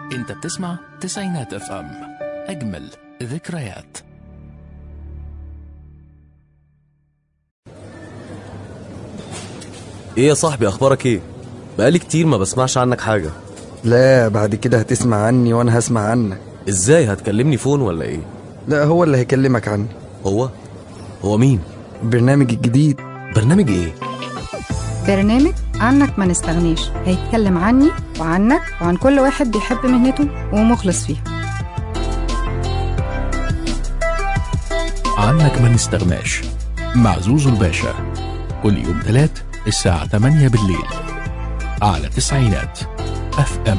انت بتسمع تسعينات اف ام اجمل ذكريات ايه يا صاحبي اخبارك ايه بقالي كتير ما بسمعش عنك حاجه لا بعد كده هتسمع عني وانا هسمع عنك ازاي هتكلمني فون ولا ايه لا هو اللي هيكلمك عني هو هو مين البرنامج الجديد برنامج ايه برنامج عنك ما نستغنيش هيتكلم عني وعنك وعن كل واحد بيحب مهنته ومخلص فيها عنك ما نستغناش مع زوزو الباشا كل يوم ثلاث الساعة 8 بالليل على تسعينات اف ام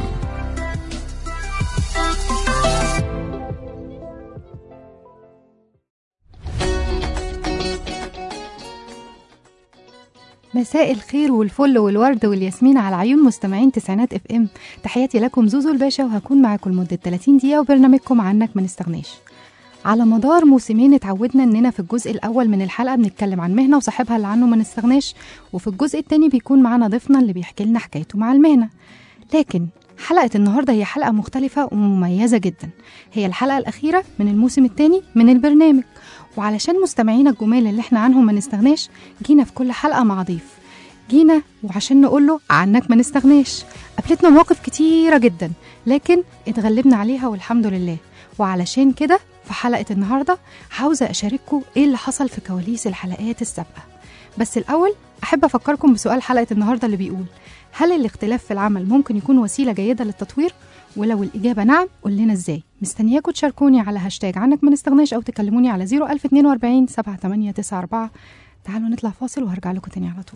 مساء الخير والفل والورد والياسمين على عيون مستمعين تسعينات اف ام تحياتي لكم زوزو الباشا وهكون معاكم لمدة 30 دقيقة وبرنامجكم عنك ما نستغناش على مدار موسمين اتعودنا اننا في الجزء الاول من الحلقه بنتكلم عن مهنه وصاحبها اللي عنه ما نستغناش وفي الجزء التاني بيكون معانا ضيفنا اللي بيحكي لنا حكايته مع المهنه لكن حلقه النهارده هي حلقه مختلفه ومميزه جدا هي الحلقه الاخيره من الموسم الثاني من البرنامج وعلشان مستمعينا الجمال اللي احنا عنهم ما نستغناش جينا في كل حلقه مع ضيف جينا وعشان نقول له عنك ما نستغناش قابلتنا مواقف كتيره جدا لكن اتغلبنا عليها والحمد لله وعلشان كده في حلقة النهاردة عاوزة أشارككم إيه اللي حصل في كواليس الحلقات السابقة بس الأول أحب أفكركم بسؤال حلقة النهاردة اللي بيقول هل الاختلاف في العمل ممكن يكون وسيلة جيدة للتطوير؟ ولو الإجابة نعم قول لنا إزاي مستنياكم تشاركوني على هاشتاج عنك ما نستغناش أو تكلموني على 01042 7894 تعالوا نطلع فاصل وهرجع لكم تاني على طول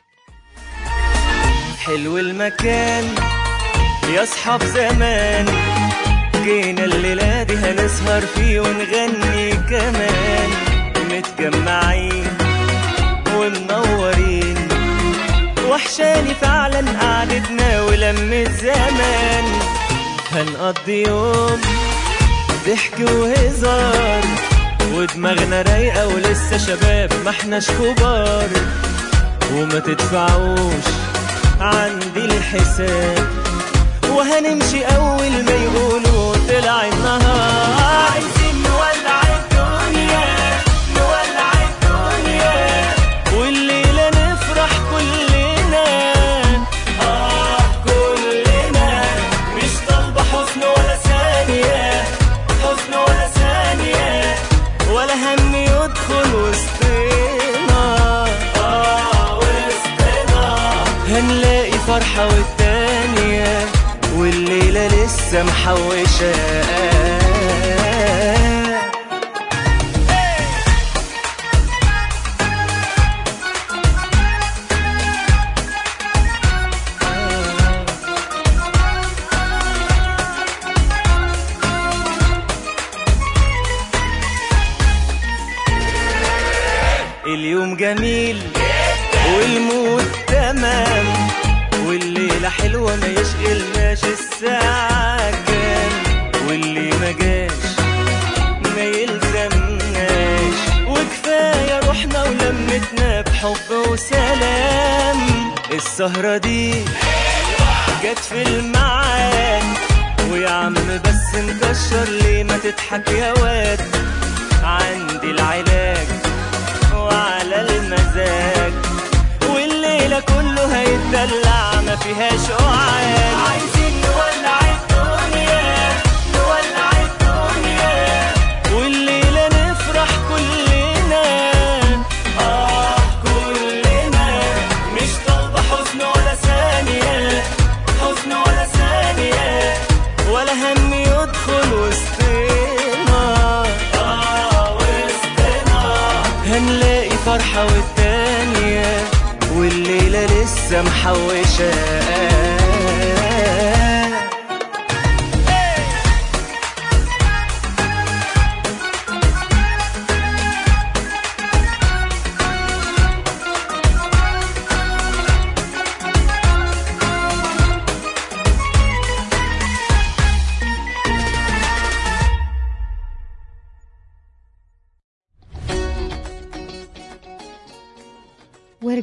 حلو المكان يا اصحاب زمان جينا الليلة دي هنسهر فيه ونغني كمان متجمعين ومنورين وحشاني فعلا قعدتنا ولمة زمان هنقضي يوم ضحك وهزار ودماغنا رايقة ولسه شباب ما احناش كبار وما تدفعوش عندي الحساب وهنمشي اول ما يقولوا طلع النهار عايزين نولع الدنيا نولع الدنيا والليلة نفرح كلنا اه كلنا مش طالبة حزن ولا ثانية حزن ولا ثانية ولا هم يدخل وسطنا اه وسطنا هنلاقي فرحة والتانية والليلة لسه محوشة اليوم جميل والمود تمام والليلة حلوة ما يشغلناش الساعة كام واللي ما جاش ما يلزمناش وكفاية روحنا ولمتنا بحب وسلام السهرة دي جت في الميعاد ويا عم بس مكشر ليه ما تضحك يا واد عندي العلاج وعلى المزاج والليلة كله هيتدلع ما فيهاش قعاد عايزين نولع الدنيا نولع الدنيا والليلة نفرح كلنا آه كلنا مش طالبة حزن ولا ثانية حزن ولا ثانية ولا هم يدخل وسطنا آه وسطنا هنلاقي فرحة والتانية والليلة لسه محوشة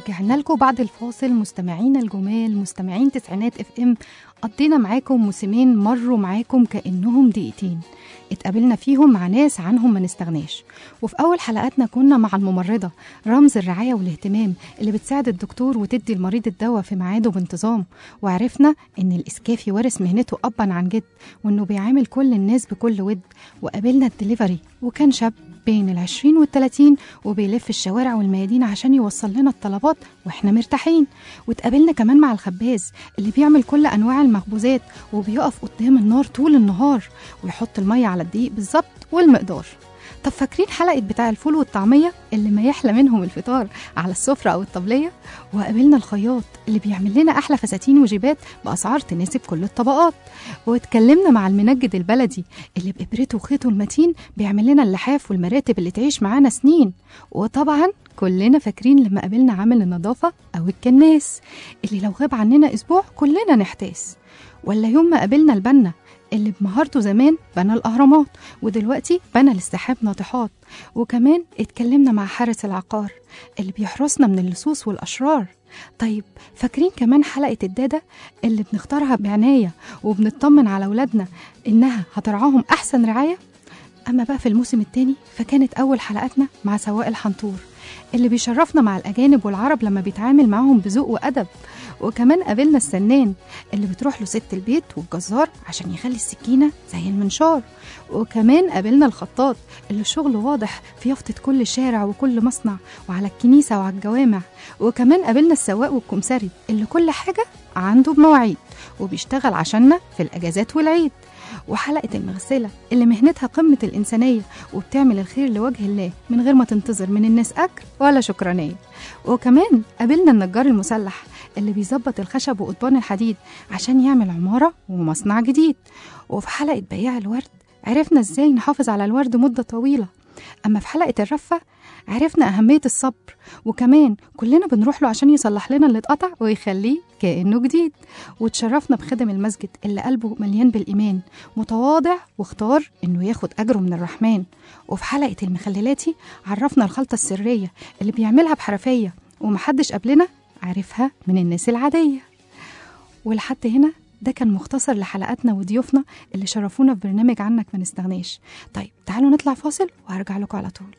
ورجعنا لكم بعد الفاصل مستمعين الجمال مستمعين تسعينات اف ام قضينا معاكم موسمين مروا معاكم كأنهم دقيقتين اتقابلنا فيهم مع ناس عنهم ما نستغناش وفي أول حلقاتنا كنا مع الممرضة رمز الرعاية والاهتمام اللي بتساعد الدكتور وتدي المريض الدواء في ميعاده بانتظام وعرفنا إن الإسكافي ورث مهنته أبا عن جد وإنه بيعامل كل الناس بكل ود وقابلنا الدليفري وكان شاب بين العشرين والتلاتين وبيلف الشوارع والميادين عشان يوصل لنا الطلبات واحنا مرتاحين واتقابلنا كمان مع الخباز اللي بيعمل كل انواع المخبوزات وبيقف قدام النار طول النهار ويحط الميه على الدقيق بالظبط والمقدار طب فاكرين حلقة بتاع الفول والطعمية اللي ما يحلى منهم الفطار على السفرة أو الطبلية وقابلنا الخياط اللي بيعمل لنا أحلى فساتين وجيبات بأسعار تناسب كل الطبقات واتكلمنا مع المنجد البلدي اللي بإبرته وخيطه المتين بيعمل لنا اللحاف والمراتب اللي تعيش معانا سنين وطبعا كلنا فاكرين لما قابلنا عامل النظافة أو الكناس اللي لو غاب عننا أسبوع كلنا نحتاس ولا يوم ما قابلنا البنا اللي بمهارته زمان بنى الأهرامات ودلوقتي بنى للسحاب ناطحات وكمان اتكلمنا مع حارس العقار اللي بيحرسنا من اللصوص والأشرار طيب فاكرين كمان حلقة الدادة اللي بنختارها بعناية وبنطمن على ولادنا إنها هترعاهم أحسن رعاية أما بقى في الموسم التاني فكانت أول حلقاتنا مع سواق الحنطور اللي بيشرفنا مع الأجانب والعرب لما بيتعامل معاهم بذوق وأدب وكمان قابلنا السنان اللي بتروح له ست البيت والجزار عشان يخلي السكينة زي المنشار وكمان قابلنا الخطاط اللي شغله واضح في يافطة كل شارع وكل مصنع وعلى الكنيسة وعلى الجوامع وكمان قابلنا السواق والكمساري اللي كل حاجة عنده بمواعيد وبيشتغل عشاننا في الأجازات والعيد وحلقة المغسلة اللي مهنتها قمة الإنسانية وبتعمل الخير لوجه الله من غير ما تنتظر من الناس أجر ولا شكرانية وكمان قابلنا النجار المسلح اللي بيظبط الخشب وقضبان الحديد عشان يعمل عمارة ومصنع جديد وفي حلقة بياع الورد عرفنا ازاي نحافظ على الورد مدة طويلة أما في حلقة الرفة عرفنا أهمية الصبر وكمان كلنا بنروح له عشان يصلح لنا اللي اتقطع ويخليه كأنه جديد وتشرفنا بخدم المسجد اللي قلبه مليان بالإيمان متواضع واختار إنه ياخد أجره من الرحمن وفي حلقة المخللاتي عرفنا الخلطة السرية اللي بيعملها بحرفية ومحدش قبلنا عارفها من الناس العادية ولحد هنا ده كان مختصر لحلقاتنا وضيوفنا اللي شرفونا في برنامج عنك ما نستغناش طيب تعالوا نطلع فاصل وهرجع لكم على طول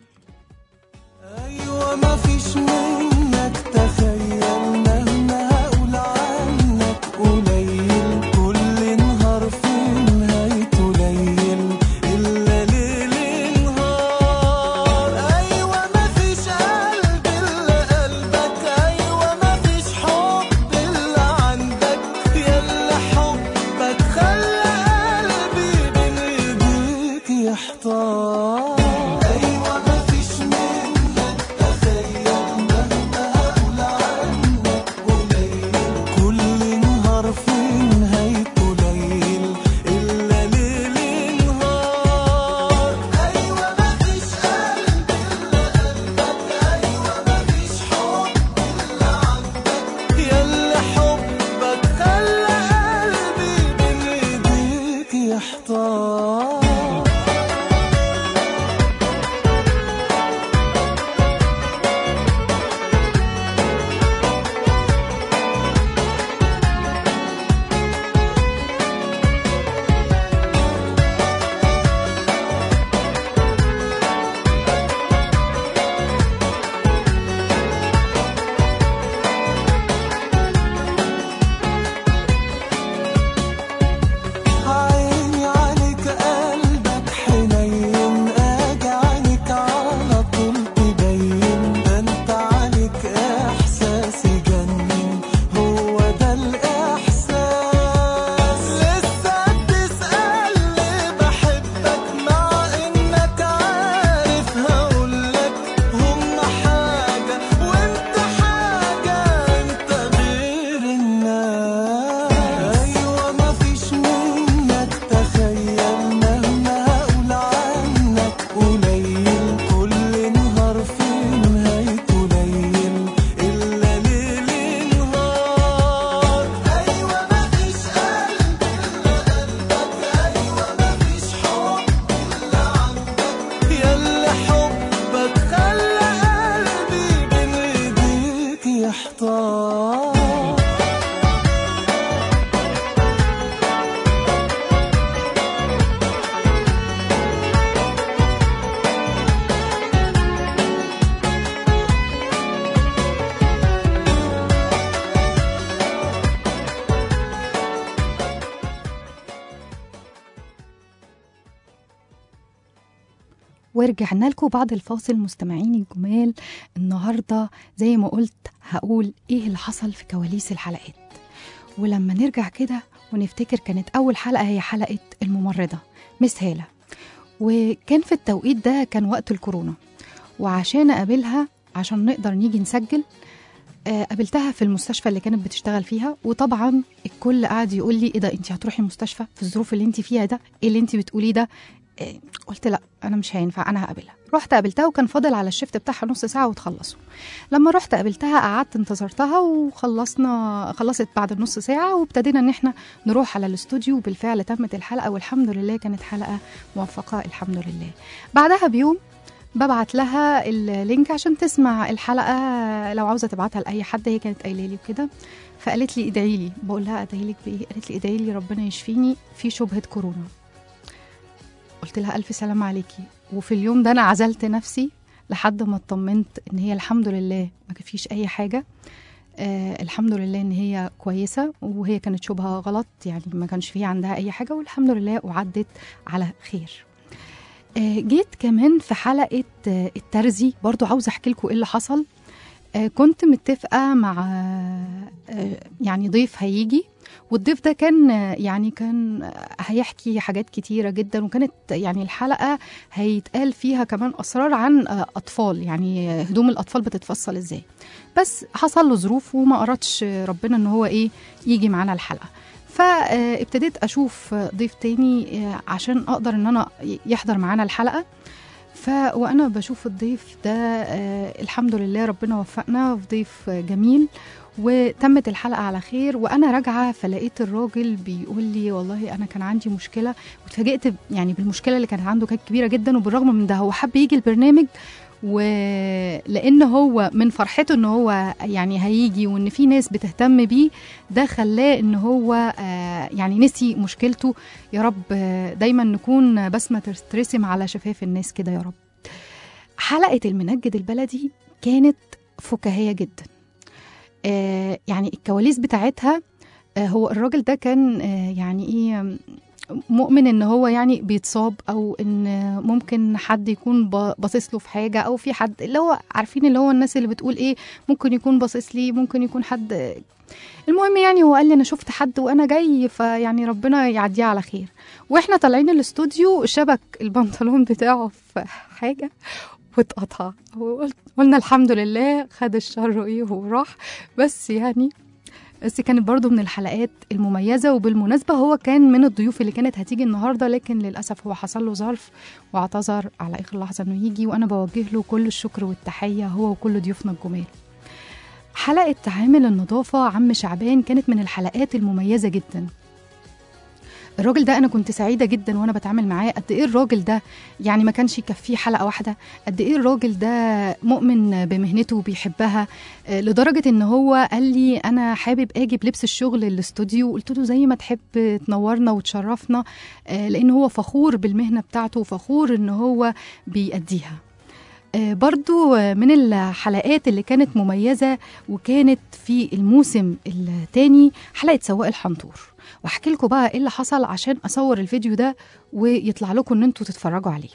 ايوه ما فيش منك تخيل مهما هقول عنك قليل كل نهار في نهايته ليل الا ليل نهار ايوه ما فيش قلب الا قلبك ايوه ما فيش حب الا عندك يلا حبك خلى قلبي بين ايديك يحتار ايوه ما فيش منك تخيل ورجعنا لكم بعد الفاصل مستمعين الجمال النهارده زي ما قلت هقول ايه اللي حصل في كواليس الحلقات ولما نرجع كده ونفتكر كانت اول حلقه هي حلقه الممرضه مس هاله وكان في التوقيت ده كان وقت الكورونا وعشان اقابلها عشان نقدر نيجي نسجل آه، قابلتها في المستشفى اللي كانت بتشتغل فيها وطبعا الكل قاعد يقول لي ايه ده انت هتروحي المستشفى في الظروف اللي انت فيها ده ايه اللي انت بتقوليه ده آه، قلت لا انا مش هينفع انا هقابلها رحت قابلتها وكان فاضل على الشفت بتاعها نص ساعه وتخلصوا لما رحت قابلتها قعدت انتظرتها وخلصنا خلصت بعد النص ساعه وابتدينا ان احنا نروح على الاستوديو وبالفعل تمت الحلقه والحمد لله كانت حلقه موفقه الحمد لله بعدها بيوم ببعت لها اللينك عشان تسمع الحلقه لو عاوزه تبعتها لاي حد هي كانت قايله لي وكده فقالت لي ادعي لي بقول لها ادعي لك بايه قالت لي ادعي لي ربنا يشفيني في شبهه كورونا قلت لها الف سلام عليكي وفي اليوم ده انا عزلت نفسي لحد ما اطمنت ان هي الحمد لله ما فيش اي حاجه آه الحمد لله ان هي كويسه وهي كانت شبهه غلط يعني ما كانش فيه عندها اي حاجه والحمد لله وعدت على خير آه، جيت كمان في حلقة آه، الترزي برضو عاوزة أحكي لكم إيه اللي حصل آه، كنت متفقة مع آه، يعني ضيف هيجي والضيف ده كان آه، يعني كان آه، هيحكي حاجات كتيرة جدا وكانت يعني الحلقة هيتقال فيها كمان أسرار عن آه، أطفال يعني آه، هدوم الأطفال بتتفصل إزاي بس حصل له ظروف وما أردش ربنا إن هو إيه يجي معانا الحلقة فابتديت اشوف ضيف تاني آه، عشان اقدر ان انا يحضر معانا الحلقه ف وانا بشوف الضيف ده آه، الحمد لله ربنا وفقنا في ضيف آه، جميل وتمت الحلقه على خير وانا راجعه فلقيت الراجل بيقول لي والله انا كان عندي مشكله واتفاجئت ب- يعني بالمشكله اللي كانت عنده كانت كبيره جدا وبالرغم من ده هو حب يجي البرنامج ولان هو من فرحته ان هو يعني هيجي وان في ناس بتهتم بيه ده خلاه ان هو آه، يعني نسي مشكلته يا رب آه، دايما نكون بسمه ترسم على شفاف الناس كده يا رب حلقه المنجد البلدي كانت فكاهيه جدا آه، يعني الكواليس بتاعتها آه، هو الراجل ده كان آه، يعني ايه مؤمن ان هو يعني بيتصاب او ان ممكن حد يكون ب- باصص له في حاجه او في حد اللي هو عارفين اللي هو الناس اللي بتقول ايه ممكن يكون باصص لي ممكن يكون حد المهم يعني هو قال لي انا شفت حد وانا جاي فيعني ربنا يعديه على خير واحنا طالعين الاستوديو شبك البنطلون بتاعه في حاجه واتقطع وقلت قلنا الحمد لله خد الشر ايه وراح بس يعني بس كانت برضو من الحلقات المميزة وبالمناسبة هو كان من الضيوف اللي كانت هتيجي النهاردة لكن للأسف هو حصل له ظرف واعتذر على آخر لحظة إنه يجي وأنا بوجه له كل الشكر والتحية هو وكل ضيوفنا الجمال حلقة عامل النظافة عم شعبان كانت من الحلقات المميزة جدا الراجل ده انا كنت سعيده جدا وانا بتعامل معاه قد ايه الراجل ده يعني ما كانش يكفيه حلقه واحده قد ايه الراجل ده مؤمن بمهنته وبيحبها آه، لدرجه ان هو قال لي انا حابب اجي بلبس الشغل الاستوديو قلت له زي ما تحب تنورنا وتشرفنا آه، لان هو فخور بالمهنه بتاعته وفخور ان هو بيأديها آه، برضو آه، من الحلقات اللي كانت مميزة وكانت في الموسم الثاني حلقة سواق الحنطور واحكي لكم بقى ايه اللي حصل عشان اصور الفيديو ده ويطلع لكم ان انتوا تتفرجوا عليه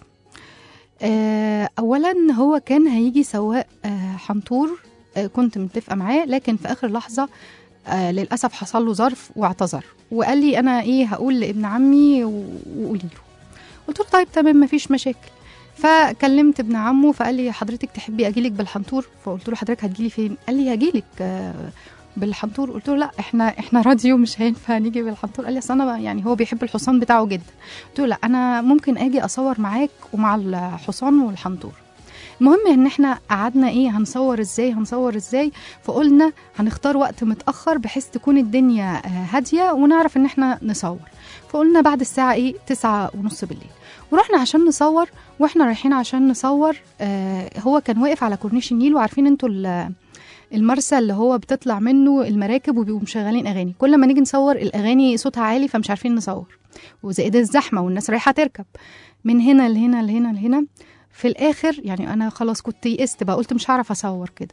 آه، اولا هو كان هيجي سواق آه، حنطور آه، كنت متفقه معاه لكن في اخر لحظه آه، للاسف حصل له ظرف واعتذر وقال لي انا ايه هقول لابن عمي و- وقولي له قلت له طيب تمام مفيش مشاكل فكلمت ابن عمه فقال لي حضرتك تحبي اجيلك بالحنطور فقلت له حضرتك هتجيلي فين قال لي هجيلك آه، بالحنطور قلت له لا احنا احنا راديو مش هينفع نيجي بالحنطور قال لي اصل انا يعني هو بيحب الحصان بتاعه جدا قلت له لا انا ممكن اجي اصور معاك ومع الحصان والحنطور المهم ان احنا قعدنا ايه هنصور ازاي هنصور ازاي فقلنا هنختار وقت متاخر بحيث تكون الدنيا آه، هاديه ونعرف ان احنا نصور فقلنا بعد الساعه ايه تسعة ونص بالليل ورحنا عشان نصور واحنا رايحين عشان نصور آه هو كان واقف على كورنيش النيل وعارفين انتوا ال- المرسى اللي هو بتطلع منه المراكب وبيبقوا مشغلين اغاني كل ما نيجي نصور الاغاني صوتها عالي فمش عارفين نصور وزائد الزحمه والناس رايحه تركب من هنا لهنا لهنا لهنا في الاخر يعني انا خلاص كنت يئست بقى قلت مش هعرف اصور كده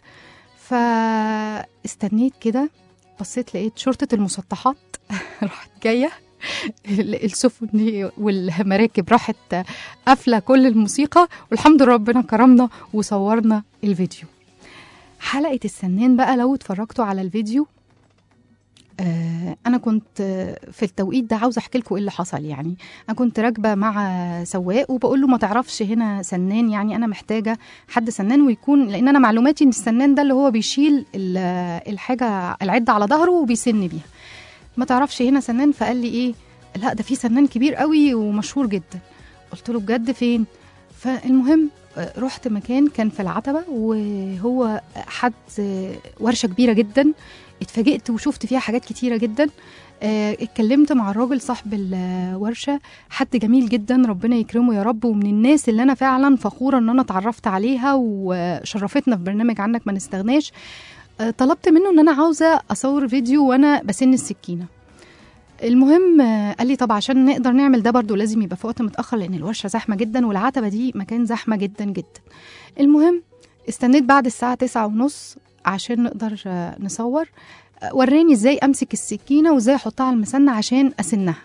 فاستنيت كده بصيت لقيت شرطه المسطحات راحت جايه ال- السفن دي والمراكب راحت قافله كل الموسيقى والحمد لله ربنا كرمنا وصورنا الفيديو حلقه السنان بقى لو اتفرجتوا على الفيديو آه، انا كنت آه، في التوقيت ده عاوزه احكي لكم ايه اللي حصل يعني انا كنت راكبه مع سواق وبقول له ما تعرفش هنا سنان يعني انا محتاجه حد سنان ويكون لان انا معلوماتي ان السنان ده اللي هو بيشيل ال- الحاجه العده على ظهره وبيسن بيها ما تعرفش هنا سنان فقال لي ايه لا ده في سنان كبير قوي ومشهور جدا قلت له بجد فين فالمهم آه، رحت مكان كان في العتبة وهو حد آه، ورشة كبيرة جدا اتفاجئت وشفت فيها حاجات كتيرة جدا آه، اتكلمت مع الراجل صاحب الورشة حد جميل جدا ربنا يكرمه يا رب ومن الناس اللي أنا فعلا فخورة إن أنا اتعرفت عليها وشرفتنا في برنامج عنك ما نستغناش آه، طلبت منه إن أنا عاوزة أصور فيديو وأنا بسن السكينة المهم آه، قال لي طب عشان نقدر نعمل ده برضو لازم يبقى في وقت متأخر لأن الورشة زحمة جدا والعتبة دي مكان زحمة جدا جدا المهم استنيت بعد الساعة تسعة ونص عشان نقدر آه، نصور آه، وراني ازاي امسك السكينة وازاي احطها على المسنة عشان اسنها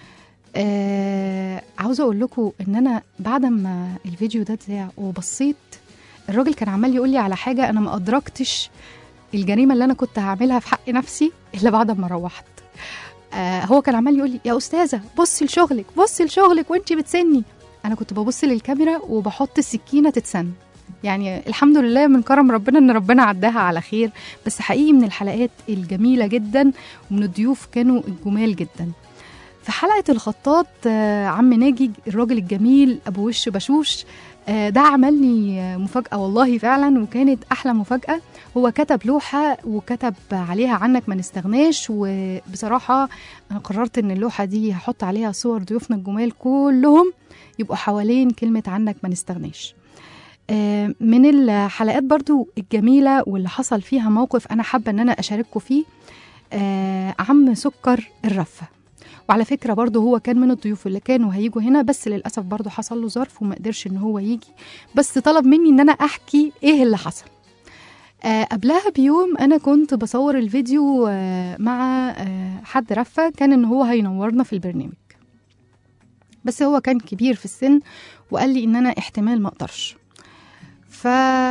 آه عاوزة اقول لكم ان انا بعد ما الفيديو ده اتذاع وبصيت الراجل كان عمال يقول لي على حاجة انا ما ادركتش الجريمة اللي انا كنت هعملها في حق نفسي الا بعد ما روحت آه هو كان عمال يقول لي يا استاذه بصي لشغلك بصي لشغلك وانت بتسني انا كنت ببص للكاميرا وبحط السكينه تتسن يعني الحمد لله من كرم ربنا ان ربنا عداها على خير بس حقيقي من الحلقات الجميله جدا ومن الضيوف كانوا الجمال جدا في حلقه الخطاط آه، عم ناجي الراجل الجميل ابو وش بشوش آه، ده عمل لي آه، مفاجاه والله فعلا وكانت احلى مفاجاه هو كتب لوحه وكتب عليها عنك ما نستغناش وبصراحه انا قررت ان اللوحه دي هحط عليها صور ضيوفنا الجمال كلهم يبقوا حوالين كلمه عنك ما نستغناش آه، من الحلقات برضو الجميله واللي حصل فيها موقف انا حابه ان انا اشارككم فيه آه، عم سكر الرفه وعلى فكره برضو هو كان من الضيوف اللي كانوا هيجوا هنا بس للاسف برضو حصل له ظرف وما قدرش ان هو يجي بس طلب مني ان انا احكي ايه اللي حصل آه قبلها بيوم انا كنت بصور الفيديو آه مع آه حد رفة كان ان هو هينورنا في البرنامج بس هو كان كبير في السن وقال لي ان انا احتمال ما اقدرش ف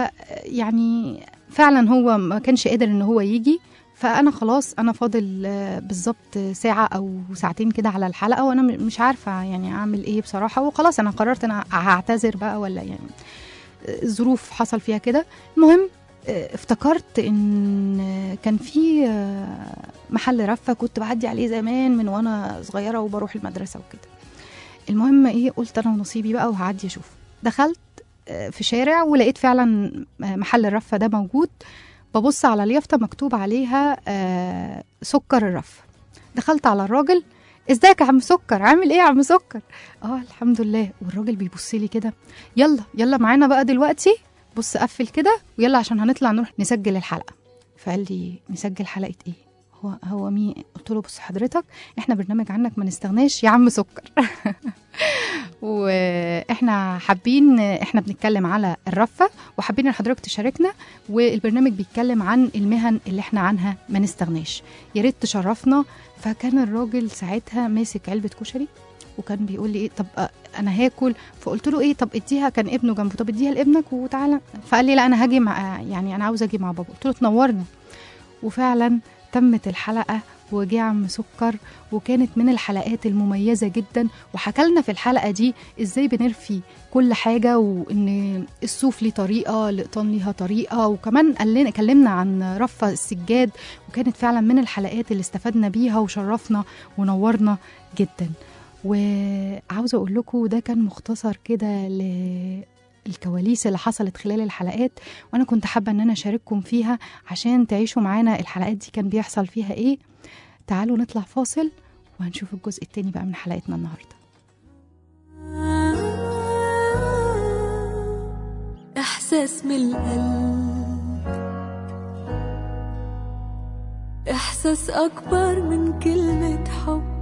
يعني فعلا هو ما كانش قادر ان هو يجي فانا خلاص انا فاضل آه، بالظبط ساعه او ساعتين كده على الحلقه وانا م- مش عارفه يعني اعمل ايه بصراحه وخلاص انا قررت انا هعتذر بقى ولا يعني آه، الظروف حصل فيها كده المهم آه، افتكرت ان آه، كان في آه، محل رفه كنت بعدي عليه زمان من وانا صغيره وبروح المدرسه وكده المهم ايه قلت انا ونصيبي بقى وهعدي اشوف دخلت آه، في شارع ولقيت فعلا آه، محل الرفه ده موجود ببص على اليافطه مكتوب عليها آه، سكر الرفه دخلت على الراجل ازيك يا عم سكر عامل ايه يا عم سكر اه الحمد لله والراجل بيبص لي كده يلا يلا معانا بقى دلوقتي بص قفل كده ويلا عشان هنطلع نروح نسجل الحلقه فقال لي نسجل حلقه ايه هو هو مين قلت له بص حضرتك احنا برنامج عنك ما نستغناش يا عم سكر واحنا حابين احنا بنتكلم على الرفه وحابين ان حضرتك تشاركنا والبرنامج بيتكلم عن المهن اللي احنا عنها ما نستغناش يا ريت تشرفنا فكان الراجل ساعتها ماسك علبه كشري وكان بيقول لي ايه طب آه، انا هاكل فقلت له ايه طب اديها كان ابنه جنبه طب اديها لابنك وتعالى فقال لي لا انا هاجي مع يعني انا عاوز اجي مع بابا قلت له تنورنا وفعلا تمت الحلقه وجه عم سكر وكانت من الحلقات المميزة جدا وحكى لنا في الحلقة دي ازاي بنرفي كل حاجة وان الصوف ليه طريقة القطان ليها طريقة وكمان قال لنا كلمنا عن رفة السجاد وكانت فعلا من الحلقات اللي استفدنا بيها وشرفنا ونورنا جدا وعاوزة اقول لكم ده كان مختصر كده ل الكواليس اللي حصلت خلال الحلقات وانا كنت حابه ان انا اشارككم فيها عشان تعيشوا معانا الحلقات دي كان بيحصل فيها ايه تعالوا نطلع فاصل وهنشوف الجزء التاني بقى من حلقتنا النهارده إحساس من القلب إحساس أكبر من كلمة حب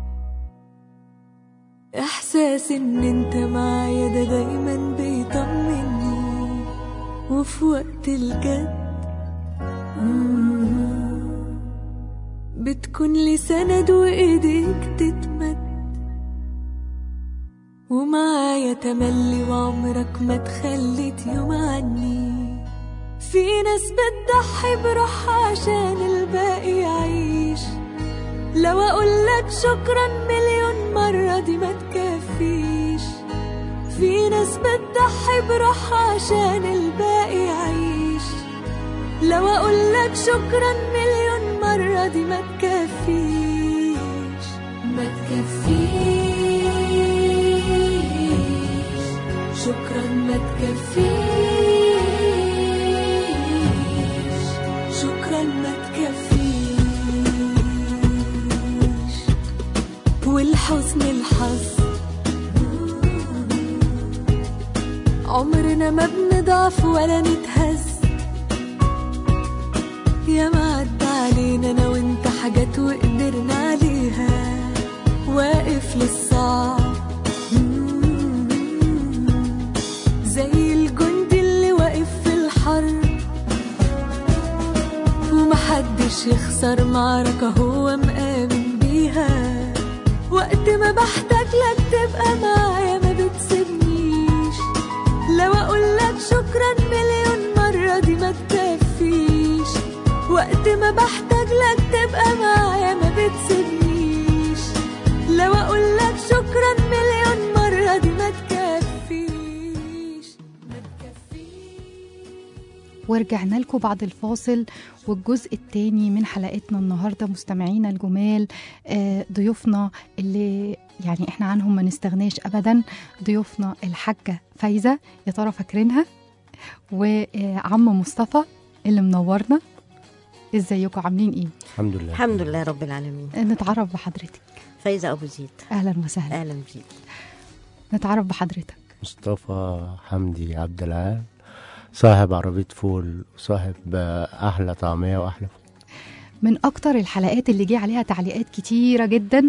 إحساس إن أنت معايا ده دايما بيطمني وفي وقت الجد مم، بتكون لي سند وايديك تتمد ومعايا تملي وعمرك ما تخليت يوم عني في ناس بتضحي بروحها عشان الباقي يعيش لو اقولك شكرا مليون مرة دي ما تكفيش في ناس بتضحي بروحها عشان الباقي يعيش لو اقولك شكرا مليون مرة دي ما تكفيش ما تكفيش شكرا ما تكفيش شكرا ما تكفيش والحزن الحظ عمرنا ما بنضعف ولا نتهز يا ما عدى علينا انا وانت حاجات وقدرنا عليها واقف للصعب زي الجندي اللي واقف في الحرب ومحدش يخسر معركة هو مآمن بيها وقت ما بحتاج لك تبقى معايا ما بتسيبنيش لو اقولك شكرا مليون مرة دي ما تكفيش وقت ما بحتاج لك تبقى معايا ما بتسيبنيش لو اقولك شكرا مليون مرة دي ما تكفيش ما تكفيش ورجعنا لكم بعد الفاصل والجزء الثاني من حلقتنا النهارده مستمعينا الجمال آه، ضيوفنا اللي يعني احنا عنهم ما نستغناش ابدا ضيوفنا الحاجه فايزه يا ترى فاكرينها وعم مصطفى اللي منورنا ازيكم عاملين ايه الحمد لله الحمد لله رب العالمين نتعرف بحضرتك فايزة أبو زيد اهلا وسهلا أهلا بيك نتعرف بحضرتك مصطفى حمدي عبد العال صاحب عربية فول وصاحب آه، أحلى طعمية وأحلى فول من اكتر الحلقات اللي جه عليها تعليقات كتيره جدا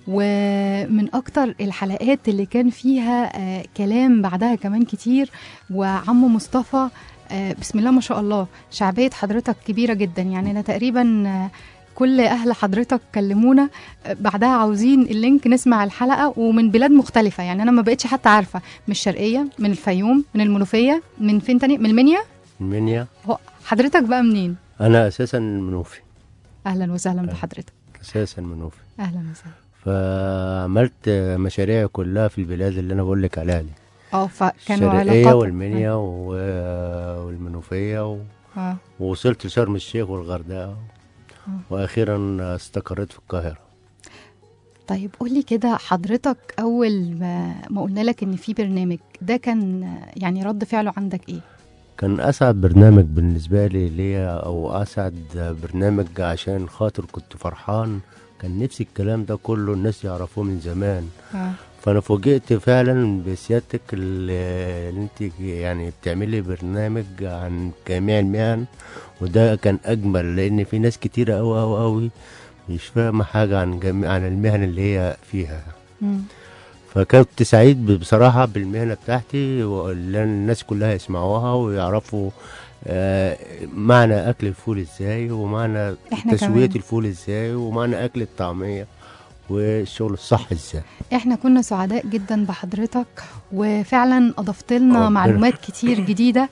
ومن اكتر الحلقات اللي كان فيها آه، كلام بعدها كمان كتير وعم مصطفى آه، بسم الله ما شاء الله شعبيه حضرتك كبيره جدا يعني انا تقريبا آه، كل اهل حضرتك كلمونا آه، بعدها عاوزين اللينك نسمع الحلقه ومن بلاد مختلفه يعني انا ما بقتش حتى عارفه من الشرقيه من الفيوم من المنوفيه من فين تاني من المنيا المنيا هو حضرتك بقى منين أنا أساسا منوفي اهلا وسهلا بحضرتك أساسا منوفي اهلا وسهلا فعملت مشاريع كلها في البلاد اللي أنا بقول لك عليها دي اه فكانوا الشرقية علاقات والمنيا و- والمنوفية و... اه ووصلت لشرم الشيخ والغردقة وأخيرا استقريت في القاهرة طيب قولي كده حضرتك اول ما, ما قلنا لك ان في برنامج ده كان يعني رد فعله عندك ايه كان أسعد برنامج بالنسبة لي ليا أو أسعد برنامج عشان خاطر كنت فرحان كان نفسي الكلام ده كله الناس يعرفوه من زمان اه فأنا فوجئت فعلا بسيادتك اللي اللي انت يعني بتعملي برنامج عن جميع المهن وده كان أجمل لأن في ناس كتيرة أوي أوي أوي مش فاهمة حاجة عن جميع عن المهن اللي هي فيها مم. فكنت سعيد بصراحة بالمهنة بتاعتي واللي الناس كلها يسمعوها ويعرفوا آه، معنى أكل الفول إزاي ومعنى إحنا تسوية كمان. الفول إزاي ومعنى أكل الطعمية والشغل الصح إزاي احنا كنا سعداء جدا بحضرتك وفعلا اضفت لنا ربنا- معلومات كتير جديده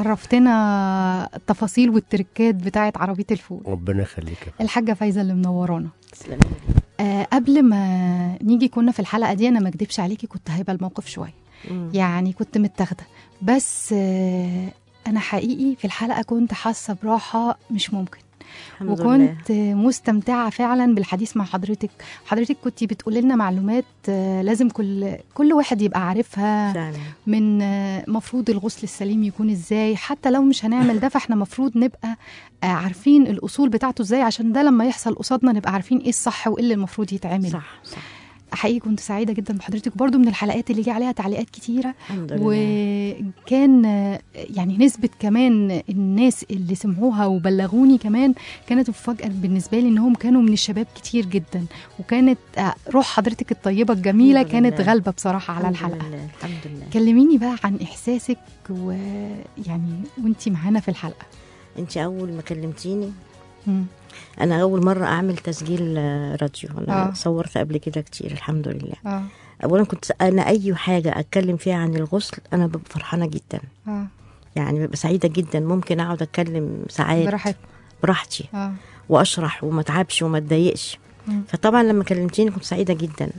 عرفتنا التفاصيل والتركات بتاعه عربيه الفول ربنا يخليك يا الحاجه فايزه اللي منورانا تسلمي آه قبل ما نيجي كنا في الحلقه دي انا ما اكدبش عليكي كنت هيبقى الموقف شويه مم. يعني كنت متاخده بس آه انا حقيقي في الحلقه كنت حاسه براحه مش ممكن الحمد لله وكنت مستمتعه فعلا بالحديث مع حضرتك حضرتك كنت بتقولي لنا معلومات آه، لازم كل كل واحد يبقى عارفها فعلا من آه، مفروض الغسل السليم يكون ازاي حتى لو مش هنعمل ده فاحنا مفروض نبقى آه، عارفين الاصول بتاعته ازاي عشان ده لما يحصل قصادنا نبقى عارفين ايه الصح وايه اللي المفروض يتعمل صح صح حقيقي كنت سعيده جدا بحضرتك برضو من الحلقات اللي جه عليها تعليقات كتيره الحمد لله وكان آه، يعني نسبة كمان الناس اللي سمعوها وبلغوني كمان كانت مفاجأة بالنسبة لي انهم كانوا من الشباب كتير جدا وكانت آه، روح حضرتك الطيبة الجميلة الحمد كانت لله. غالبة بصراحة على الحمد الحلقة لله الحمد لله كلميني بقى عن احساسك ويعني وانتي معانا في الحلقة انت اول ما كلمتيني مم. انا اول مره اعمل تسجيل آه، راديو انا آه. صورت قبل كده كتير الحمد لله اه اولا كنت انا اي حاجه اتكلم فيها عن الغسل انا ببقى فرحانه جدا اه يعني ببقى سعيده جدا ممكن اقعد اتكلم ساعات براحتك براحتي اه واشرح وما اتعبش وما اتضايقش مم. فطبعا لما كلمتيني كنت سعيده جدا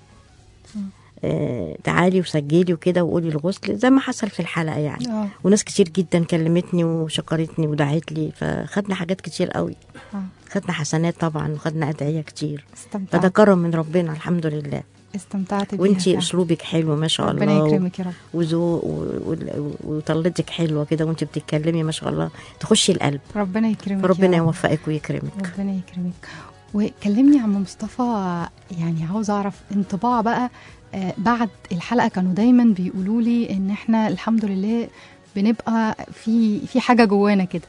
آه تعالي وسجلي وكده وقولي الغسل زي ما حصل في الحلقه يعني اه وناس كتير جدا كلمتني وشكرتني ودعت لي فخدنا حاجات كتير قوي اه خدنا حسنات طبعا وخدنا ادعيه كتير فده استمتعت كرم من ربنا الحمد لله استمتعت بيها وانتي فعلا. اسلوبك حلو ما شاء ربنا الله يكرمك يا رب وذوق و- و- وطلتك حلوه كده وانت بتتكلمي ما شاء الله تخشي القلب ربنا يكرمك يا فربنا رب. يوفقك ويكرمك ربنا يكرمك وكلمني يا عم مصطفى يعني عاوز اعرف انطباع بقى آه، بعد الحلقه كانوا دايما بيقولوا لي ان احنا الحمد لله بنبقى في في حاجه جوانا كده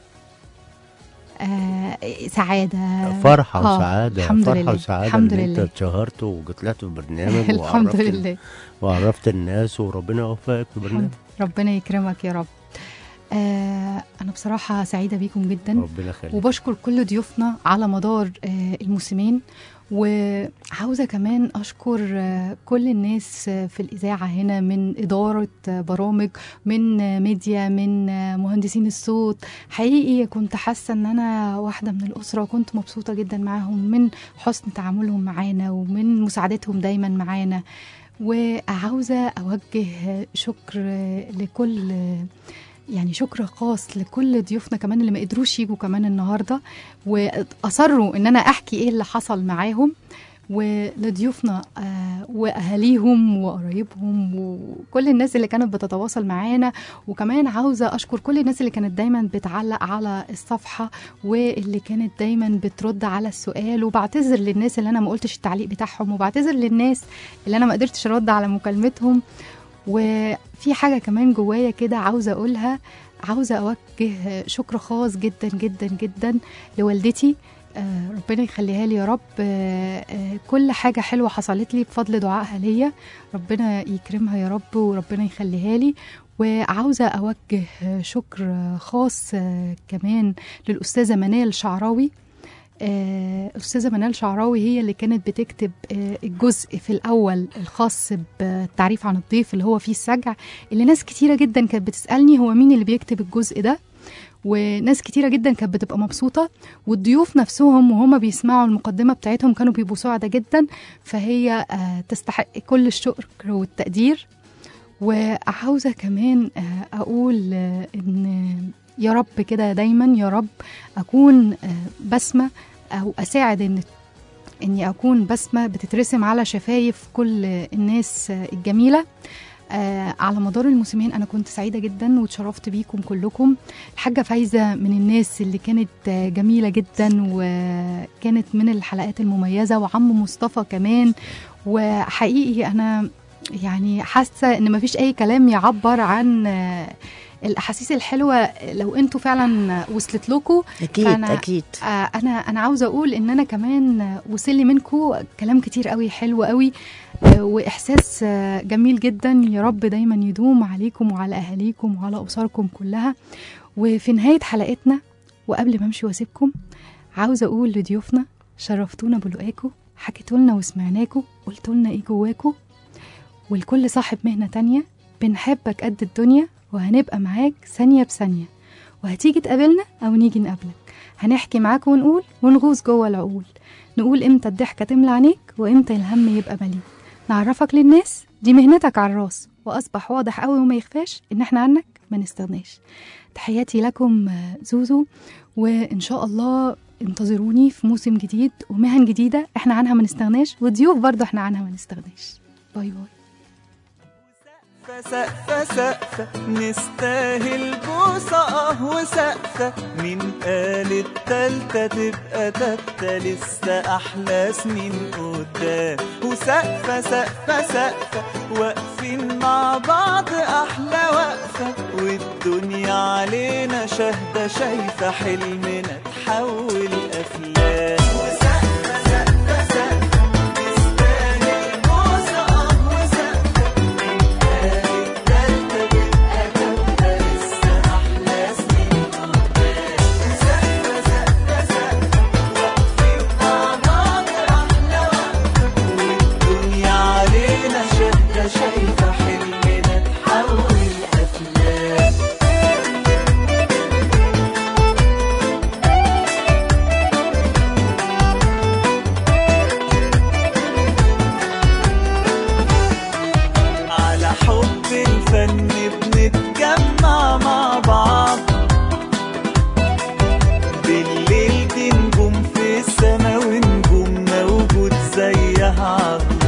آه سعاده فرحة آه، وسعادة الحمد فرحة لله وسعادة الحمد إن لله أنت اتشهرت وطلعت في برنامج الحمد وعرفت لله وعرفت الناس وربنا يوفقك في برنامج الحمد. ربنا يكرمك يا رب آه انا بصراحه سعيده بيكم جدا ربنا يخليك وبشكر كل ضيوفنا على مدار آه، الموسمين وعاوزة كمان أشكر آه، كل الناس آه، في الإذاعة هنا من إدارة آه، برامج من آه، ميديا من آه، مهندسين الصوت حقيقي كنت حاسة أن أنا واحدة من الأسرة وكنت مبسوطة جدا معاهم من حسن تعاملهم معانا ومن مساعدتهم دايما معانا وعاوزة أوجه شكر آه، لكل آه، يعني شكر خاص لكل ضيوفنا كمان اللي ما قدروش يجوا كمان النهارده واصروا ان انا احكي ايه اللي حصل معاهم ولضيوفنا آه واهاليهم وقرايبهم وكل الناس اللي كانت بتتواصل معانا وكمان عاوزه اشكر كل الناس اللي كانت دايما بتعلق على الصفحه واللي كانت دايما بترد على السؤال وبعتذر للناس اللي انا ما قلتش التعليق بتاعهم وبعتذر للناس اللي انا ما قدرتش ارد على مكالمتهم وفي حاجه كمان جوايا كده عاوزه اقولها عاوزه اوجه شكر خاص جدا جدا جدا لوالدتي آه، ربنا يخليها لي يا رب آه، آه، كل حاجة حلوة حصلت لي بفضل دعائها ليا ربنا يكرمها يا رب وربنا يخليها لي وعاوزة أوجه شكر خاص آه، كمان للأستاذة منال شعراوي آه، أستاذة منال شعراوي هي اللي كانت بتكتب آه، الجزء في الأول الخاص بالتعريف عن الضيف اللي هو فيه السجع اللي ناس كتيرة جدا كانت بتسألني هو مين اللي بيكتب الجزء ده وناس كتيرة جدا كانت بتبقى مبسوطة والضيوف نفسهم وهم بيسمعوا المقدمة بتاعتهم كانوا بيبقوا سعداء جدا فهي آه، تستحق كل الشكر والتقدير وعاوزة كمان آه، أقول آه، إن يا رب كده دايما يا رب أكون آه، بسمة أو أساعد إن إني أكون بسمة بتترسم على شفايف كل الناس آه، الجميلة آه على مدار الموسمين أنا كنت سعيدة جدا واتشرفت بيكم كلكم الحاجة فايزة من الناس اللي كانت آه، جميلة جدا وكانت من الحلقات المميزة وعم مصطفى كمان وحقيقي أنا يعني حاسة إن مفيش أي كلام يعبر عن آه، الأحاسيس الحلوة لو أنتوا فعلا وصلت لكم اكيد فأنا- اكيد آه، انا انا عاوزه اقول ان انا كمان آه، وصل لي منكم كلام كتير قوي حلو قوي آه، واحساس آه، جميل جدا يا رب دايما يدوم عليكم وعلى اهاليكم وعلى اسركم كلها وفي نهايه حلقتنا وقبل ما امشي واسيبكم عاوزه اقول لضيوفنا شرفتونا بلقاكم حكيتوا لنا وسمعناكم قلتوا لنا ايه جواكم ولكل صاحب مهنه تانية بنحبك قد الدنيا وهنبقى معاك ثانيه بثانيه وهتيجي تقابلنا او نيجي نقابلك هنحكي معاك ونقول ونغوص جوه العقول نقول امتى الضحكه تملى عينيك وامتى الهم يبقى مليء نعرفك للناس دي مهنتك على الراس واصبح واضح قوي وما يخفاش ان احنا عنك ما نستغناش تحياتي لكم آه، زوزو وان شاء الله انتظروني في موسم جديد ومهن جديده احنا عنها ما نستغناش وضيوف برضه احنا عنها ما نستغناش باي باي سقفة سقفة نستاهل بوسة اه وسقفة مين قال التالتة تبقى تالتة لسه أحلى سنين قدام وسقفة سقفة سقفة واقفين مع بعض أحلى وقفة والدنيا علينا شاهدة شايفة حلمنا تحول أفلام وسقفة سقفة سقفة نستاهل بوسة اه وسقفة على